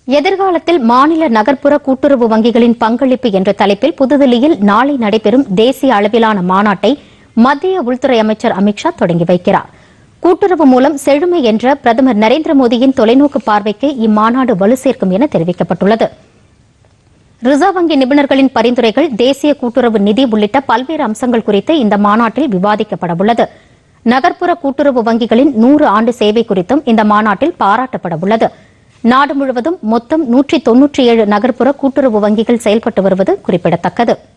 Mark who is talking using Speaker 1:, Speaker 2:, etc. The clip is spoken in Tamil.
Speaker 1: எதிர்காலத்தில் மாநில நகர்ப்புற கூட்டுறவு வங்கிகளின் பங்களிப்பு என்ற தலைப்பில் புதுதில்லியில் நாளை நடைபெறும் தேசிய அளவிலான மாநாட்டை மத்திய உள்துறை அமைச்சர் அமித்ஷா தொடங்கி வைக்கிறார் கூட்டுறவு மூலம் செழுமை என்ற பிரதமர் நரேந்திர மோடியின் தொலைநோக்கு பார்வைக்கு இம்மாநாடு வலு சேர்க்கும் என தெரிவிக்கப்பட்டுள்ளது ரிசர்வ் வங்கி நிபுணர்களின் பரிந்துரைகள் தேசிய கூட்டுறவு நிதி உள்ளிட்ட பல்வேறு அம்சங்கள் குறித்து இந்த மாநாட்டில் விவாதிக்கப்படவுள்ளது நகர்ப்புற கூட்டுறவு வங்கிகளின் நூறு ஆண்டு சேவை குறித்தும் இந்த மாநாட்டில் பாராட்டப்படவுள்ளது நாடு முழுவதும் மொத்தம் நூற்றி தொன்னூற்றி ஏழு நகர்ப்புற கூட்டுறவு வங்கிகள் செயல்பட்டு வருவது குறிப்பிடத்தக்கது